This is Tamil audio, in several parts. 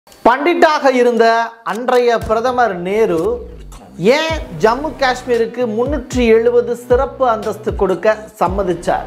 பண்டிட்டாக இருந்த அன்றைய பிரதமர் நேரு ஏன் ஜம்மு காஷ்மீருக்கு முன்னூற்றி எழுபது சிறப்பு அந்தஸ்து கொடுக்க சம்மதிச்சார்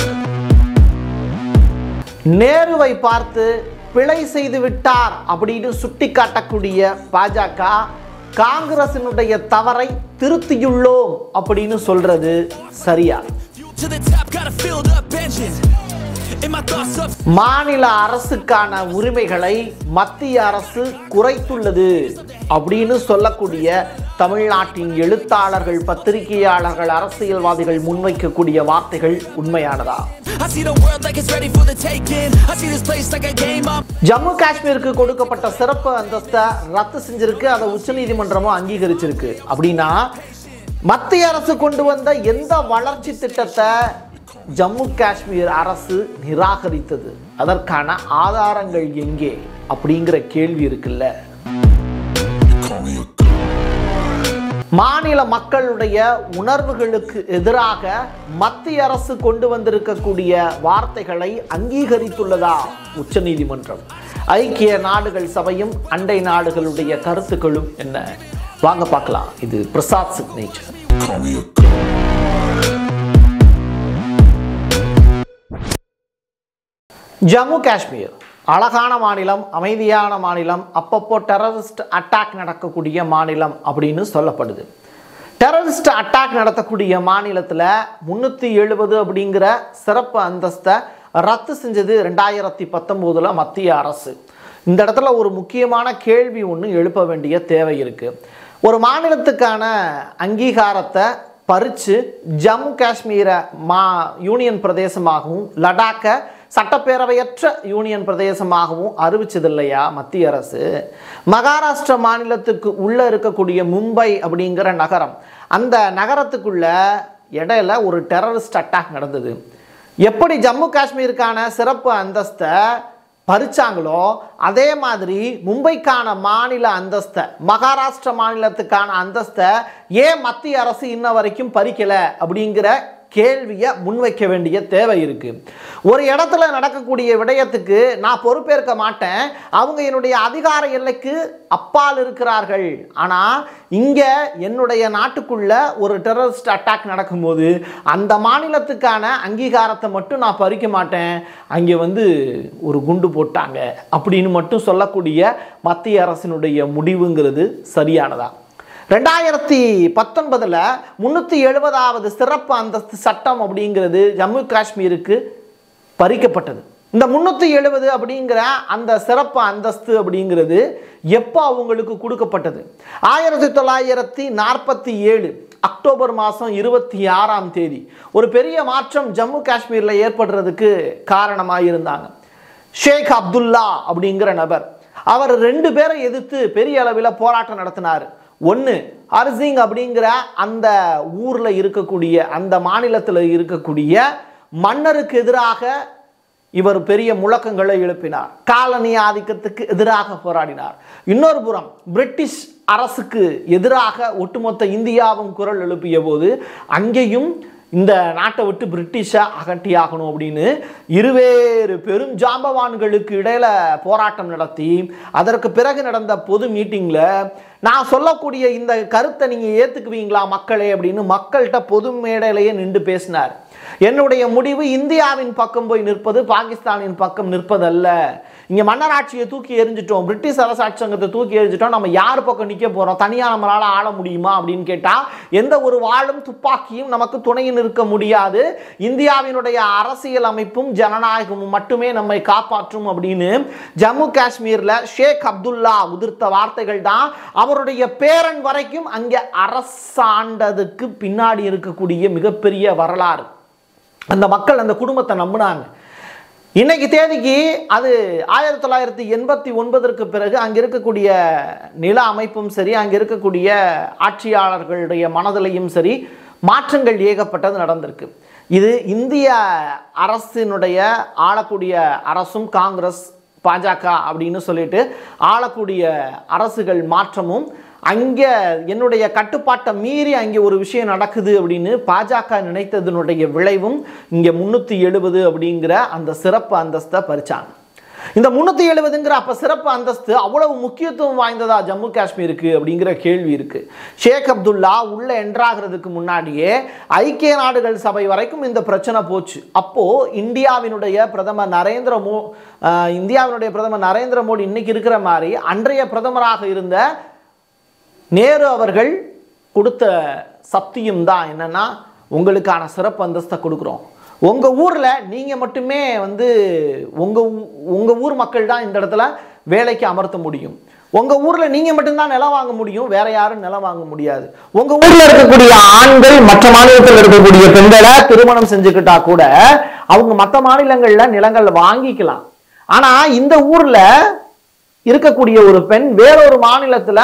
நேருவை பார்த்து பிழை செய்து விட்டார் அப்படின்னு சுட்டிக்காட்டக்கூடிய பாஜக காங்கிரசினுடைய தவறை திருத்தியுள்ளோம் அப்படின்னு சொல்றது சரியா To the top, got a filled up engine. In my thoughts of மாநில அரசுக்கான உரிமைகளை மத்திய அரசு குறைத்துள்ளது அப்படின்னு சொல்லக்கூடிய தமிழ்நாட்டின் எழுத்தாளர்கள் பத்திரிகையாளர்கள் அரசியல்வாதிகள் முன்வைக்கக்கூடிய வார்த்தைகள் உண்மையானதா I see the world like it's ready for the taking. I see this place like a game I'm Jammu காஷ்மீருக்கு கொடுக்கப்பட்ட சிறப்பு அந்தஸ்தை ரத்து செஞ்சிருக்கு அதை உச்சநீதிமன்றமும் அங்கீகரிச்சிருக்கு அப்படின்னா மத்திய அரசு கொண்டு வந்த எந்த வளர்ச்சி திட்டத்தை ஜம்மு காஷ்மீர் அரசு நிராகரித்தது அதற்கான ஆதாரங்கள் எங்கே அப்படிங்கிற கேள்வி இருக்குல்ல மாநில மக்களுடைய உணர்வுகளுக்கு எதிராக மத்திய அரசு கொண்டு வந்திருக்கக்கூடிய வார்த்தைகளை அங்கீகரித்துள்ளதா உச்சநீதிமன்றம் ஐக்கிய நாடுகள் சபையும் அண்டை நாடுகளுடைய கருத்துக்களும் என்ன வாங்க பார்க்கலாம் இது பிரசாத் சிக்னேச்சர் ஜம்மு காஷ்மீர் அழகான மாநிலம் அமைதியான மாநிலம் அப்பப்போ டெரரிஸ்ட் அட்டாக் நடக்கக்கூடிய மாநிலம் அப்படின்னு சொல்லப்படுது டெரரிஸ்ட் அட்டாக் நடத்தக்கூடிய மாநிலத்தில் முந்நூற்றி எழுபது அப்படிங்கிற சிறப்பு அந்தஸ்தை ரத்து செஞ்சது ரெண்டாயிரத்தி பத்தொம்போதில் மத்திய அரசு இந்த இடத்துல ஒரு முக்கியமான கேள்வி ஒன்று எழுப்ப வேண்டிய தேவை இருக்குது ஒரு மாநிலத்துக்கான அங்கீகாரத்தை பறித்து ஜம்மு காஷ்மீரை மா யூனியன் பிரதேசமாகவும் லடாக்கை சட்டப்பேரவையற்ற யூனியன் பிரதேசமாகவும் அறிவிச்சது இல்லையா மத்திய அரசு மகாராஷ்டிரா மாநிலத்துக்கு உள்ளே இருக்கக்கூடிய மும்பை அப்படிங்கிற நகரம் அந்த நகரத்துக்குள்ள இடையில ஒரு டெரரிஸ்ட் அட்டாக் நடந்தது எப்படி ஜம்மு காஷ்மீருக்கான சிறப்பு அந்தஸ்தை பறிச்சாங்களோ அதே மாதிரி மும்பைக்கான மாநில அந்தஸ்தை மகாராஷ்டிரா மாநிலத்துக்கான அந்தஸ்தை ஏன் மத்திய அரசு இன்ன வரைக்கும் பறிக்கல அப்படிங்கிற கேள்வியை முன்வைக்க வேண்டிய தேவை இருக்கு ஒரு இடத்துல நடக்கக்கூடிய விடயத்துக்கு நான் பொறுப்பேற்க மாட்டேன் அவங்க என்னுடைய அதிகார எல்லைக்கு அப்பால் இருக்கிறார்கள் ஆனால் இங்கே என்னுடைய நாட்டுக்குள்ள ஒரு டெரரிஸ்ட் அட்டாக் நடக்கும்போது அந்த மாநிலத்துக்கான அங்கீகாரத்தை மட்டும் நான் பறிக்க மாட்டேன் அங்கே வந்து ஒரு குண்டு போட்டாங்க அப்படின்னு மட்டும் சொல்லக்கூடிய மத்திய அரசினுடைய முடிவுங்கிறது சரியானதா ரெண்டாயிரத்தி பத்தொன்பதில் முந்நூற்றி எழுபதாவது சிறப்பு அந்தஸ்து சட்டம் அப்படிங்கிறது ஜம்மு காஷ்மீருக்கு பறிக்கப்பட்டது இந்த முந்நூற்றி எழுபது அப்படிங்கிற அந்த சிறப்பு அந்தஸ்து அப்படிங்கிறது எப்போ அவங்களுக்கு கொடுக்கப்பட்டது ஆயிரத்தி தொள்ளாயிரத்தி நாற்பத்தி ஏழு அக்டோபர் மாதம் இருபத்தி ஆறாம் தேதி ஒரு பெரிய மாற்றம் ஜம்மு காஷ்மீரில் ஏற்படுறதுக்கு காரணமாக இருந்தாங்க ஷேக் அப்துல்லா அப்படிங்கிற நபர் அவர் ரெண்டு பேரை எதிர்த்து பெரிய அளவில் போராட்டம் நடத்தினார் ஒன்று ஹர்சிங் அப்படிங்கிற அந்த ஊரில் இருக்கக்கூடிய அந்த மாநிலத்தில் இருக்கக்கூடிய மன்னருக்கு எதிராக இவர் பெரிய முழக்கங்களை எழுப்பினார் காலனி ஆதிக்கத்துக்கு எதிராக போராடினார் இன்னொரு புறம் பிரிட்டிஷ் அரசுக்கு எதிராக ஒட்டுமொத்த இந்தியாவும் குரல் எழுப்பிய போது அங்கேயும் இந்த நாட்டை விட்டு பிரிட்டிஷை அகட்டியாகணும் அப்படின்னு இருவேறு பெரும் ஜாம்பவான்களுக்கு இடையில போராட்டம் நடத்தி அதற்கு பிறகு நடந்த பொது மீட்டிங்கில் நான் சொல்லக்கூடிய இந்த கருத்தை நீங்கள் ஏற்றுக்குவீங்களா மக்களே அப்படின்னு மக்கள்கிட்ட பொது மேடையிலேயே நின்று பேசினார் என்னுடைய முடிவு இந்தியாவின் பக்கம் போய் நிற்பது பாகிஸ்தானின் பக்கம் நிற்பதல்ல இங்கே மன்னராட்சியை தூக்கி எரிஞ்சிட்டோம் பிரிட்டிஷ் அரசாட்சி சங்கத்தை தூக்கி எரிஞ்சிட்டோம் நம்ம யார் பக்கம் நிற்க போகிறோம் தனியாக நம்மளால் ஆள முடியுமா அப்படின்னு கேட்டால் எந்த ஒரு வாழும் துப்பாக்கியும் நமக்கு துணையில் நிற்க முடியாது இந்தியாவினுடைய அரசியல் அமைப்பும் ஜனநாயகமும் மட்டுமே நம்மை காப்பாற்றும் அப்படின்னு ஜம்மு காஷ்மீரில் ஷேக் அப்துல்லா உதிர்த்த வார்த்தைகள் தான் அவருடைய பேரன் வரைக்கும் அங்கே அரசாண்டதுக்கு பின்னாடி இருக்கக்கூடிய மிகப்பெரிய வரலாறு அந்த மக்கள் அந்த குடும்பத்தை நம்பினாங்க இன்னைக்கு தேதிக்கு அது ஆயிரத்தி தொள்ளாயிரத்தி எண்பத்தி ஒன்பதற்கு பிறகு அங்கே இருக்கக்கூடிய நில அமைப்பும் சரி அங்கே இருக்கக்கூடிய ஆட்சியாளர்களுடைய மனதிலையும் சரி மாற்றங்கள் ஏகப்பட்டது நடந்திருக்கு இது இந்திய அரசினுடைய ஆளக்கூடிய அரசும் காங்கிரஸ் பாஜக அப்படின்னு சொல்லிட்டு ஆளக்கூடிய அரசுகள் மாற்றமும் அங்கே என்னுடைய கட்டுப்பாட்டை மீறி அங்கே ஒரு விஷயம் நடக்குது அப்படின்னு பாஜக நினைத்ததனுடைய விளைவும் இங்கே முந்நூற்றி எழுபது அப்படிங்கிற அந்த சிறப்பு அந்தஸ்தை பறிச்சாங்க இந்த முன்னூத்தி எழுபதுங்கிற அப்ப சிறப்பு அந்தஸ்து அவ்வளவு முக்கியத்துவம் வாய்ந்ததா ஜம்மு காஷ்மீருக்கு அப்படிங்கிற கேள்வி இருக்கு ஷேக் அப்துல்லா உள்ள என்ட்ராகிறதுக்கு முன்னாடியே ஐக்கிய நாடுகள் சபை வரைக்கும் இந்த பிரச்சனை போச்சு அப்போ இந்தியாவினுடைய பிரதமர் நரேந்திர மோ ஆஹ் இந்தியாவினுடைய பிரதமர் நரேந்திர மோடி இன்னைக்கு இருக்கிற மாதிரி அன்றைய பிரதமராக இருந்த நேரு அவர்கள் கொடுத்த சத்தியம் தான் என்னன்னா உங்களுக்கான சிறப்பு அந்தஸ்தை கொடுக்குறோம் உங்க ஊர்ல நீங்க மட்டுமே வந்து உங்க ஊ- உங்க ஊர் மக்கள் தான் இந்த இடத்துல வேலைக்கு அமர்த்த முடியும் உங்க ஊர்ல நீங்க மட்டும்தான் நிலம் வாங்க முடியும் வேற யாரும் நிலம் வாங்க முடியாது உங்க ஊர்ல இருக்கக்கூடிய ஆண்கள் மற்ற மாநிலத்தில் இருக்கக்கூடிய பெண்களை திருமணம் செஞ்சுக்கிட்டா கூட அவங்க மற்ற மாநிலங்கள்ல நிலங்கள் வாங்கிக்கலாம் ஆனா இந்த ஊர்ல இருக்கக்கூடிய ஒரு பெண் வேறொரு மாநிலத்துல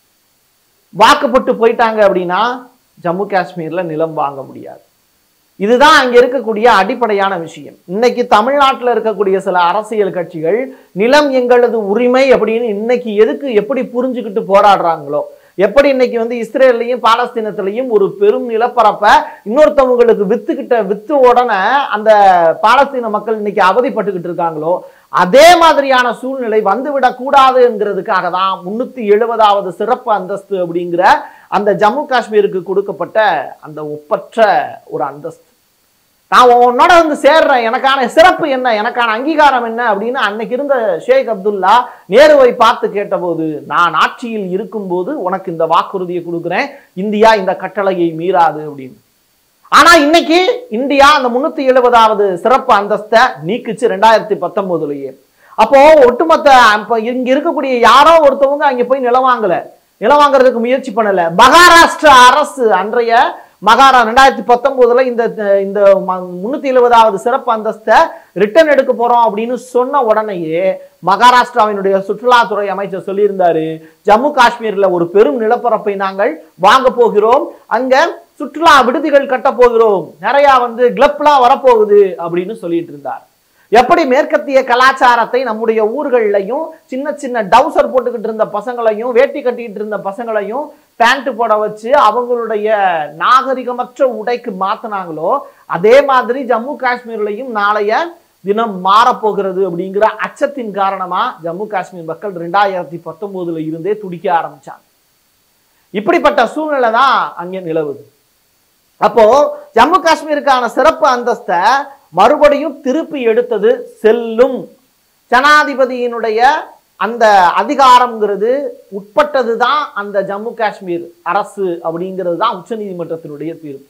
வாக்குப்பட்டு போயிட்டாங்க அப்படின்னா ஜம்மு காஷ்மீர்ல நிலம் வாங்க முடியாது இதுதான் அங்க இருக்கக்கூடிய அடிப்படையான விஷயம் இன்னைக்கு தமிழ்நாட்டில் இருக்கக்கூடிய சில அரசியல் கட்சிகள் நிலம் எங்களது உரிமை அப்படின்னு இன்னைக்கு எதுக்கு எப்படி புரிஞ்சுக்கிட்டு போராடுறாங்களோ எப்படி இன்னைக்கு வந்து இஸ்ரேல்லையும் பாலஸ்தீனத்திலையும் ஒரு பெரும் நிலப்பரப்பை இன்னொருத்தவங்களுக்கு வித்துக்கிட்ட வித்து உடனே அந்த பாலஸ்தீன மக்கள் இன்னைக்கு அவதிப்பட்டுக்கிட்டு இருக்காங்களோ அதே மாதிரியான சூழ்நிலை வந்துவிடக் கூடாதுங்கிறதுக்காக தான் முன்னூத்தி எழுபதாவது சிறப்பு அந்தஸ்து அப்படிங்கிற அந்த ஜம்மு காஷ்மீருக்கு கொடுக்கப்பட்ட அந்த ஒப்பற்ற ஒரு அந்தஸ்து நான் உன்னோட வந்து சேர்றேன் எனக்கான சிறப்பு என்ன எனக்கான அங்கீகாரம் என்ன அப்படின்னு அன்னைக்கு இருந்த ஷேக் அப்துல்லா நேருவை பார்த்து கேட்டபோது நான் ஆட்சியில் இருக்கும்போது உனக்கு இந்த வாக்குறுதியை கொடுக்குறேன் இந்தியா இந்த கட்டளையை மீறாது அப்படின்னு ஆனா இன்னைக்கு இந்தியா அந்த முன்னூத்தி எழுபதாவது சிறப்பு அந்தஸ்தை நீக்குச்சு ரெண்டாயிரத்தி பத்தொன்பதுலயே அப்போ ஒட்டுமொத்த இப்ப இங்க இருக்கக்கூடிய யாரோ ஒருத்தவங்க அங்க போய் நிலம் வாங்கல நிலம் வாங்குறதுக்கு முயற்சி பண்ணல மகாராஷ்டிரா அரசு அன்றைய மகாரா ரெண்டாயிரத்தி பத்தொன்பதுல இந்த இந்த ம- முன்னூத்தி எழுபதாவது சிறப்பு அந்தஸ்தை ரிட்டர்ன் எடுக்க போறோம் அப்படின்னு சொன்ன உடனேயே மகாராஷ்டிராவினுடைய சுற்றுலாத்துறை அமைச்சர் சொல்லியிருந்தாரு ஜம்மு காஷ்மீர்ல ஒரு பெரும் நிலப்பரப்பை நாங்கள் வாங்க போகிறோம் அங்க சுற்றுலா விடுதிகள் கட்ட போகிறோம் நிறைய வந்து கிளப்லாம் வரப்போகுது அப்படின்னு சொல்லிட்டு இருந்தார் எப்படி மேற்கத்திய கலாச்சாரத்தை நம்முடைய ஊர்கள்லையும் சின்ன சின்ன டவுசர் போட்டுக்கிட்டு இருந்த பசங்களையும் வேட்டி கட்டிக்கிட்டு இருந்த பசங்களையும் பேண்ட் போட வச்சு அவங்களுடைய நாகரிகமற்ற உடைக்கு மாத்தினாங்களோ அதே மாதிரி ஜம்மு காஷ்மீர்லையும் நாளைய தினம் மாறப்போகிறது அப்படிங்கிற அச்சத்தின் காரணமா ஜம்மு காஷ்மீர் மக்கள் ரெண்டாயிரத்தி பத்தொன்பதுல இருந்தே துடிக்க ஆரம்பிச்சாங்க இப்படிப்பட்ட சூழ்நிலை தான் அங்கே நிலவுது அப்போ ஜம்மு காஷ்மீருக்கான சிறப்பு அந்தஸ்தை மறுபடியும் திருப்பி எடுத்தது செல்லும் ஜனாதிபதியினுடைய அந்த அதிகாரம்ங்கிறது உட்பட்டது தான் அந்த ஜம்மு காஷ்மீர் அரசு அப்படிங்கிறது தான் உச்சநீதிமன்றத்தினுடைய தீர்ப்பு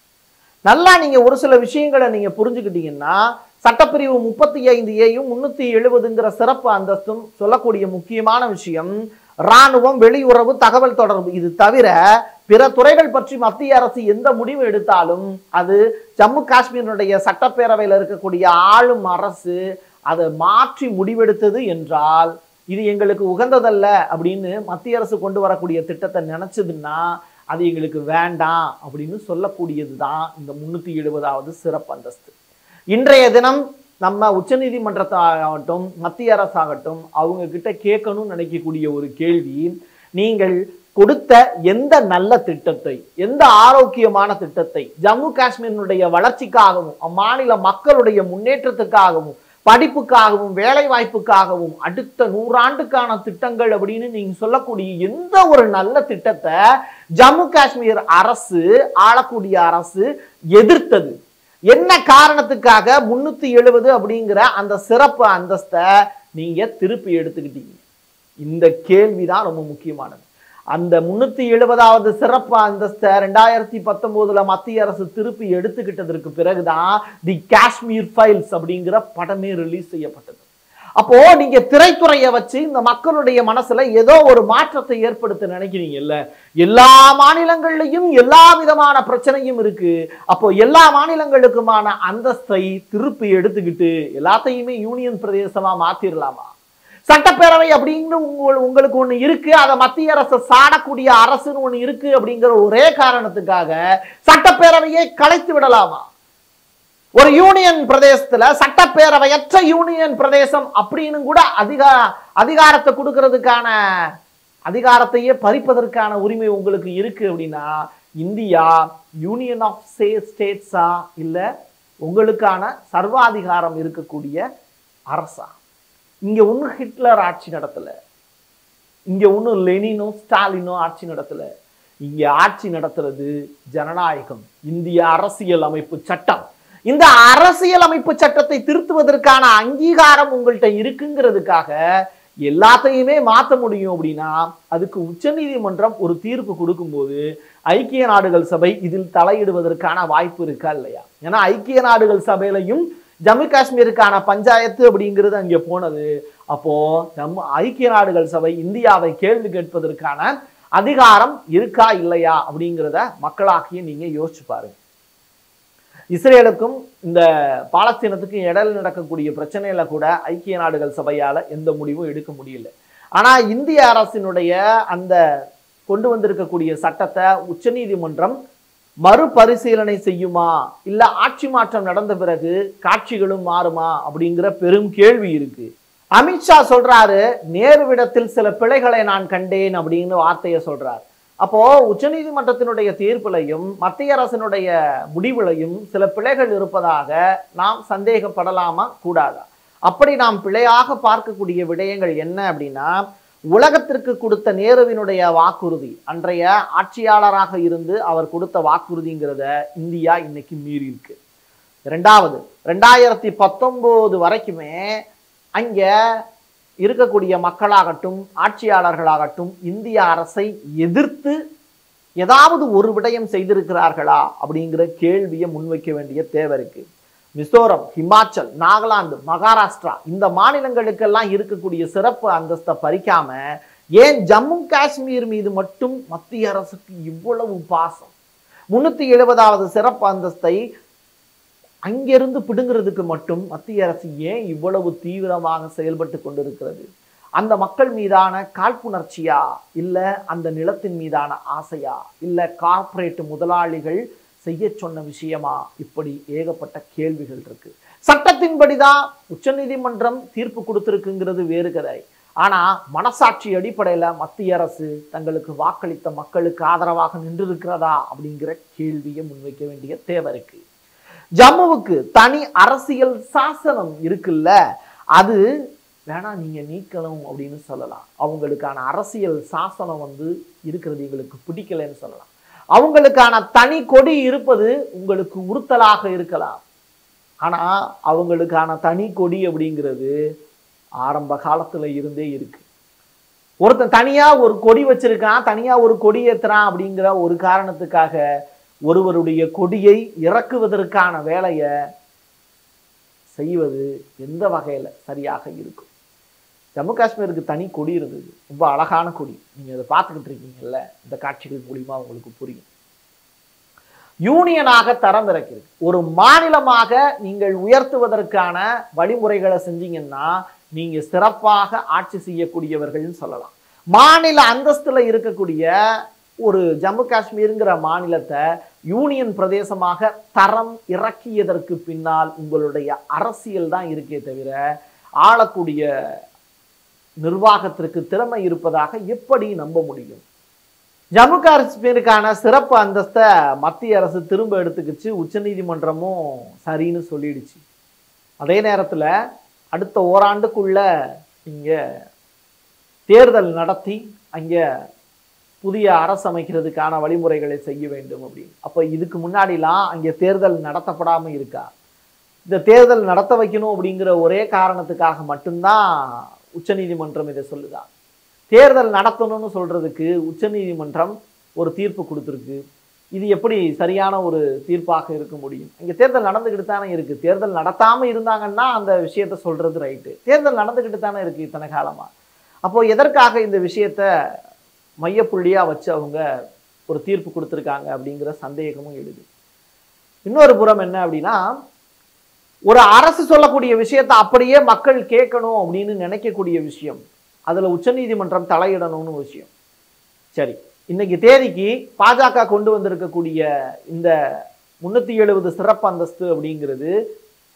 நல்லா நீங்க ஒரு சில விஷயங்களை நீங்க புரிஞ்சுக்கிட்டீங்கன்னா சட்டப்பிரிவு முப்பத்தி ஐந்து ஏயும் முன்னூத்தி எழுபதுங்கிற சிறப்பு அந்தஸ்தும் சொல்லக்கூடிய முக்கியமான விஷயம் ராணுவம் வெளியுறவு தகவல் தொடர்பு இது தவிர பிற துறைகள் பற்றி மத்திய அரசு எந்த முடிவு எடுத்தாலும் அது ஜம்மு காஷ்மீரினுடைய சட்டப்பேரவையில் இருக்கக்கூடிய ஆளும் அரசு அதை மாற்றி முடிவெடுத்தது என்றால் இது எங்களுக்கு உகந்ததல்ல அப்படின்னு மத்திய அரசு கொண்டு வரக்கூடிய திட்டத்தை நினைச்சதுன்னா அது எங்களுக்கு வேண்டாம் அப்படின்னு சொல்லக்கூடியது தான் இந்த முன்னூத்தி எழுபதாவது சிறப்பு அந்தஸ்து இன்றைய தினம் நம்ம உச்சநீதிமன்றத்தாகட்டும் மத்திய அரசாகட்டும் அவங்க கிட்ட கேட்கணும்னு நினைக்கக்கூடிய ஒரு கேள்வி நீங்கள் கொடுத்த எந்த நல்ல திட்டத்தை எந்த ஆரோக்கியமான திட்டத்தை ஜம்மு காஷ்மீரினுடைய வளர்ச்சிக்காகவும் அம்மாநில மக்களுடைய முன்னேற்றத்துக்காகவும் படிப்புக்காகவும் வேலை வாய்ப்புக்காகவும் அடுத்த நூறாண்டுக்கான திட்டங்கள் அப்படின்னு நீங்க சொல்லக்கூடிய எந்த ஒரு நல்ல திட்டத்தை ஜம்மு காஷ்மீர் அரசு ஆளக்கூடிய அரசு எதிர்த்தது என்ன காரணத்துக்காக முன்னூத்தி எழுபது அப்படிங்கிற அந்த சிறப்பு அந்தஸ்தை நீங்க திருப்பி எடுத்துக்கிட்டீங்க இந்த கேள்விதான் ரொம்ப முக்கியமானது அந்த முன்னூத்தி எழுபதாவது சிறப்பு அந்தஸ்தை ரெண்டாயிரத்தி பத்தொன்பதுல மத்திய அரசு திருப்பி எடுத்துக்கிட்டதற்கு பிறகுதான் தி காஷ்மீர் ஃபைல்ஸ் அப்படிங்கிற படமே ரிலீஸ் செய்யப்பட்டது அப்போ நீங்க திரைத்துறையை வச்சு இந்த மக்களுடைய மனசுல ஏதோ ஒரு மாற்றத்தை ஏற்படுத்த நினைக்கிறீங்கல்ல எல்லா மாநிலங்கள்லயும் எல்லா விதமான பிரச்சனையும் இருக்கு அப்போ எல்லா மாநிலங்களுக்குமான அந்தஸ்தை திருப்பி எடுத்துக்கிட்டு எல்லாத்தையுமே யூனியன் பிரதேசமா மாத்திரலாமா சட்டப்பேரவை அப்படின்னு உங்கள் உங்களுக்கு ஒண்ணு இருக்கு அதை மத்திய அரசு சாடக்கூடிய அரசுன்னு ஒண்ணு இருக்கு அப்படிங்கிற ஒரே காரணத்துக்காக சட்டப்பேரவையை கலைத்து விடலாமா ஒரு யூனியன் பிரதேசத்துல சட்டப்பேரவையற்ற யூனியன் பிரதேசம் அப்படின்னு கூட அதிகா அதிகாரத்தை கொடுக்கறதுக்கான அதிகாரத்தையே பறிப்பதற்கான உரிமை உங்களுக்கு இருக்கு அப்படின்னா இந்தியா யூனியன் ஆஃப் சே ஸ்டேட்ஸா இல்ல உங்களுக்கான சர்வாதிகாரம் இருக்கக்கூடிய அரசா இங்க ஒன்றும் ஹிட்லர் ஆட்சி நடத்தல இங்க ஒன்றும் லெனினோ ஸ்டாலினோ ஆட்சி நடத்தல இங்க ஆட்சி நடத்துறது ஜனநாயகம் இந்திய அரசியல் அமைப்பு சட்டம் இந்த அரசியல் அமைப்பு சட்டத்தை திருத்துவதற்கான அங்கீகாரம் உங்கள்கிட்ட இருக்குங்கிறதுக்காக எல்லாத்தையுமே மாற்ற முடியும் அப்படின்னா அதுக்கு உச்சநீதிமன்றம் ஒரு தீர்ப்பு கொடுக்கும்போது ஐக்கிய நாடுகள் சபை இதில் தலையிடுவதற்கான வாய்ப்பு இருக்கா இல்லையா ஏன்னா ஐக்கிய நாடுகள் சபையிலையும் ஜம்மு காஷ்மீருக்கான பஞ்சாயத்து அப்படிங்கிறது அங்கே போனது அப்போ நம்ம ஐக்கிய நாடுகள் சபை இந்தியாவை கேள்வி கேட்பதற்கான அதிகாரம் இருக்கா இல்லையா அப்படிங்கிறத மக்களாகிய நீங்க யோசிச்சு பாருங்க இஸ்ரேலுக்கும் இந்த பாலஸ்தீனத்துக்கும் இடையில நடக்கக்கூடிய பிரச்சனையில கூட ஐக்கிய நாடுகள் சபையால எந்த முடிவும் எடுக்க முடியல ஆனா இந்திய அரசினுடைய அந்த கொண்டு வந்திருக்கக்கூடிய சட்டத்தை உச்சநீதிமன்றம் மறுபரிசீலனை செய்யுமா இல்ல ஆட்சி மாற்றம் நடந்த பிறகு காட்சிகளும் மாறுமா அப்படிங்கிற பெரும் கேள்வி இருக்கு அமித்ஷா சொல்றாரு நேருவிடத்தில் சில பிழைகளை நான் கண்டேன் அப்படின்னு வார்த்தையை சொல்றார் அப்போ உச்சநீதிமன்றத்தினுடைய தீர்ப்பிலையும் மத்திய அரசினுடைய முடிவிலையும் சில பிழைகள் இருப்பதாக நாம் சந்தேகப்படலாமா கூடாதா அப்படி நாம் பிழையாக பார்க்கக்கூடிய விடயங்கள் என்ன அப்படின்னா உலகத்திற்கு கொடுத்த நேருவினுடைய வாக்குறுதி அன்றைய ஆட்சியாளராக இருந்து அவர் கொடுத்த வாக்குறுதிங்கிறத இந்தியா இன்னைக்கு மீறி இருக்கு ரெண்டாவது ரெண்டாயிரத்தி பத்தொன்பது வரைக்குமே அங்க இருக்கக்கூடிய மக்களாகட்டும் ஆட்சியாளர்களாகட்டும் இந்திய அரசை எதிர்த்து ஏதாவது ஒரு விடயம் செய்திருக்கிறார்களா அப்படிங்கிற கேள்வியை முன்வைக்க வேண்டிய தேவை இருக்கு மிசோரம் ஹிமாச்சல் நாகாலாந்து மகாராஷ்டிரா இந்த மாநிலங்களுக்கெல்லாம் இருக்கக்கூடிய சிறப்பு அந்தஸ்தை பறிக்காம ஏன் ஜம்மு காஷ்மீர் மீது மட்டும் மத்திய அரசுக்கு இவ்வளவு பாசம் முன்னூத்தி எழுபதாவது சிறப்பு அந்தஸ்தை அங்கிருந்து பிடுங்கிறதுக்கு மட்டும் மத்திய அரசு ஏன் இவ்வளவு தீவிரமாக செயல்பட்டு கொண்டிருக்கிறது அந்த மக்கள் மீதான காழ்ப்புணர்ச்சியா இல்ல அந்த நிலத்தின் மீதான ஆசையா இல்ல கார்ப்பரேட் முதலாளிகள் செய்ய சொன்ன விஷயமா இப்படி ஏகப்பட்ட கேள்விகள் இருக்கு சட்டத்தின்படிதான் உச்சநீதிமன்றம் தீர்ப்பு கொடுத்திருக்குங்கிறது வேறு கதை ஆனா மனசாட்சி அடிப்படையில மத்திய அரசு தங்களுக்கு வாக்களித்த மக்களுக்கு ஆதரவாக நின்றிருக்கிறதா அப்படிங்கிற கேள்வியை முன்வைக்க வேண்டிய தேவை இருக்கு ஜம்முவுக்கு தனி அரசியல் சாசனம் இருக்குல்ல அது வேணா நீங்க நீக்கணும் அப்படின்னு சொல்லலாம் அவங்களுக்கான அரசியல் சாசனம் வந்து இருக்கிறது எங்களுக்கு பிடிக்கலைன்னு சொல்லலாம் அவங்களுக்கான தனி கொடி இருப்பது உங்களுக்கு உறுத்தலாக இருக்கலாம் ஆனா அவங்களுக்கான தனி கொடி அப்படிங்கிறது ஆரம்ப காலத்துல இருந்தே இருக்கு ஒருத்தன் தனியா ஒரு கொடி வச்சிருக்கான் தனியா ஒரு கொடி ஏத்துறான் அப்படிங்கிற ஒரு காரணத்துக்காக ஒருவருடைய கொடியை இறக்குவதற்கான வேலையை செய்வது எந்த வகையில சரியாக இருக்கும் ஜம்மு காஷ்மீருக்கு தனி கொடி இருந்தது ரொம்ப அழகான கொடி நீங்க அதை பார்த்துக்கிட்டு இருக்கீங்கல்ல இந்த காட்சிகள் மூலியமா உங்களுக்கு புரியும் யூனியனாக தரம் இறக்கிருக்கு ஒரு மாநிலமாக நீங்கள் உயர்த்துவதற்கான வழிமுறைகளை செஞ்சீங்கன்னா நீங்க சிறப்பாக ஆட்சி செய்யக்கூடியவர்கள்னு சொல்லலாம் மாநில அந்தஸ்துல இருக்கக்கூடிய ஒரு ஜம்மு காஷ்மீருங்கிற மாநிலத்தை யூனியன் பிரதேசமாக தரம் இறக்கியதற்கு பின்னால் உங்களுடைய அரசியல் தான் இருக்கே தவிர ஆளக்கூடிய நிர்வாகத்திற்கு திறமை இருப்பதாக எப்படி நம்ப முடியும் ஜம்மு காஷ்மீருக்கான சிறப்பு அந்தஸ்தை மத்திய அரசு திரும்ப எடுத்துக்கிச்சு உச்சநீதிமன்றமும் சரின்னு சொல்லிடுச்சு அதே நேரத்தில் அடுத்த ஓராண்டுக்குள்ள இங்க தேர்தல் நடத்தி அங்கே புதிய அரசு அமைக்கிறதுக்கான வழிமுறைகளை செய்ய வேண்டும் அப்படின்னு அப்போ இதுக்கு முன்னாடிலாம் அங்கே தேர்தல் நடத்தப்படாமல் இருக்கா இந்த தேர்தல் நடத்த வைக்கணும் அப்படிங்கிற ஒரே காரணத்துக்காக மட்டும்தான் உச்சநீதிமன்றம் இதை சொல்லுதா தேர்தல் நடத்தணும்னு சொல்றதுக்கு உச்சநீதிமன்றம் ஒரு தீர்ப்பு கொடுத்துருக்கு இது எப்படி சரியான ஒரு தீர்ப்பாக இருக்க முடியும் இங்க தேர்தல் நடந்துக்கிட்டு தானே இருக்கு தேர்தல் நடத்தாம இருந்தாங்கன்னா அந்த விஷயத்த சொல்றது ரைட்டு தேர்தல் நடந்துக்கிட்டு தானே இருக்கு இத்தனை காலமா அப்போ எதற்காக இந்த விஷயத்த மையப்புள்ளியா வச்சு அவங்க ஒரு தீர்ப்பு கொடுத்துருக்காங்க அப்படிங்கிற சந்தேகமும் எழுது இன்னொரு புறம் என்ன அப்படின்னா ஒரு அரசு சொல்லக்கூடிய விஷயத்தை அப்படியே மக்கள் கேட்கணும் அப்படின்னு நினைக்கக்கூடிய விஷயம் அதுல உச்சநீதிமன்றம் தலையிடணும்னு விஷயம் சரி இன்னைக்கு தேதிக்கு பாஜக கொண்டு வந்திருக்கக்கூடிய இந்த முன்னூத்தி எழுபது சிறப்பு அந்தஸ்து அப்படிங்கிறது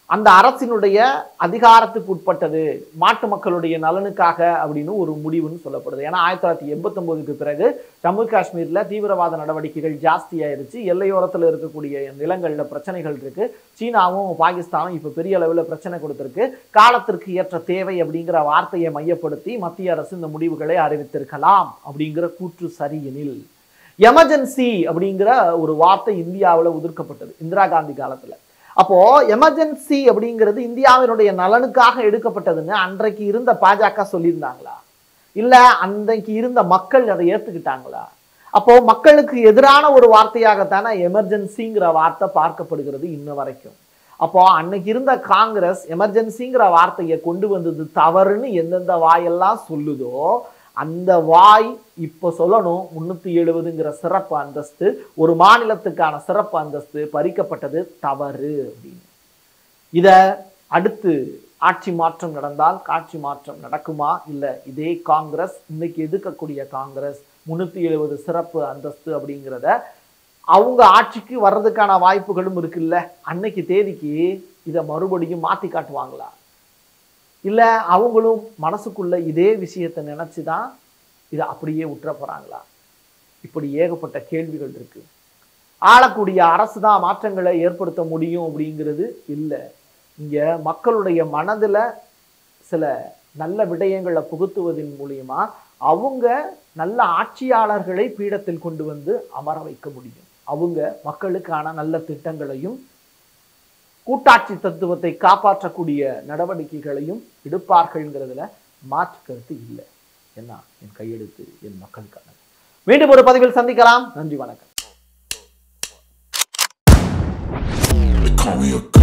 அந்த அரசினுடைய அதிகாரத்துக்கு உட்பட்டது மாட்டு மக்களுடைய நலனுக்காக அப்படின்னு ஒரு முடிவுன்னு சொல்லப்படுது ஏன்னா ஆயிரத்தி தொள்ளாயிரத்தி எண்பத்தொன்பதுக்கு பிறகு ஜம்மு காஷ்மீர்ல தீவிரவாத நடவடிக்கைகள் ஜாஸ்தியாயிருச்சு எல்லையோரத்தில் இருக்கக்கூடிய நிலங்கள்ல பிரச்சனைகள் இருக்கு சீனாவும் பாகிஸ்தானும் இப்போ பெரிய அளவில் பிரச்சனை கொடுத்திருக்கு காலத்திற்கு ஏற்ற தேவை அப்படிங்கிற வார்த்தையை மையப்படுத்தி மத்திய அரசு இந்த முடிவுகளை அறிவித்திருக்கலாம் அப்படிங்கிற கூற்று சரியெனில் எமர்ஜென்சி அப்படிங்கிற ஒரு வார்த்தை இந்தியாவில் உதிர்க்கப்பட்டது இந்திரா காந்தி காலத்துல அப்போ எமர்ஜென்சி அப்படிங்கிறது இந்தியாவினுடைய நலனுக்காக எடுக்கப்பட்டதுன்னு அன்றைக்கு இருந்த பாஜக சொல்லியிருந்தாங்களா இல்ல அன்றைக்கு இருந்த மக்கள் அதை ஏத்துக்கிட்டாங்களா அப்போ மக்களுக்கு எதிரான ஒரு வார்த்தையாகத்தானே எமர்ஜென்சிங்கிற வார்த்தை பார்க்கப்படுகிறது இன்ன வரைக்கும் அப்போ அன்னைக்கு இருந்த காங்கிரஸ் எமர்ஜென்சிங்கிற வார்த்தையை கொண்டு வந்தது தவறுன்னு எந்தெந்த வாயெல்லாம் சொல்லுதோ அந்த வாய் இப்போ சொல்லணும் முன்னூத்தி எழுபதுங்கிற சிறப்பு அந்தஸ்து ஒரு மாநிலத்துக்கான சிறப்பு அந்தஸ்து பறிக்கப்பட்டது தவறு அப்படின்னு இத அடுத்து ஆட்சி மாற்றம் நடந்தால் காட்சி மாற்றம் நடக்குமா இல்ல இதே காங்கிரஸ் இன்னைக்கு எதிர்க்கக்கூடிய காங்கிரஸ் முன்னூத்தி எழுபது சிறப்பு அந்தஸ்து அப்படிங்கிறத அவங்க ஆட்சிக்கு வர்றதுக்கான வாய்ப்புகளும் இருக்குல்ல அன்னைக்கு தேதிக்கு இதை மறுபடியும் மாத்தி காட்டுவாங்களா இல்ல அவங்களும் மனசுக்குள்ள இதே விஷயத்தை நினைச்சுதான் இதை அப்படியே உற்ற போறாங்களா இப்படி ஏகப்பட்ட கேள்விகள் இருக்கு ஆளக்கூடிய அரசு தான் மாற்றங்களை ஏற்படுத்த முடியும் அப்படிங்கிறது இல்லை இங்க மக்களுடைய மனதுல சில நல்ல விடயங்களை புகுத்துவதன் மூலியமா அவங்க நல்ல ஆட்சியாளர்களை பீடத்தில் கொண்டு வந்து அமர வைக்க முடியும் அவங்க மக்களுக்கான நல்ல திட்டங்களையும் கூட்டாட்சி தத்துவத்தை காப்பாற்றக்கூடிய நடவடிக்கைகளையும் எடுப்பார்கள்ங்கிறதுல மாற்று கருத்து இல்லை என்ன என் கையெழுத்து என் மக்களுக்கானது மீண்டும் ஒரு பதிவில் சந்திக்கலாம் நன்றி வணக்கம் Call me a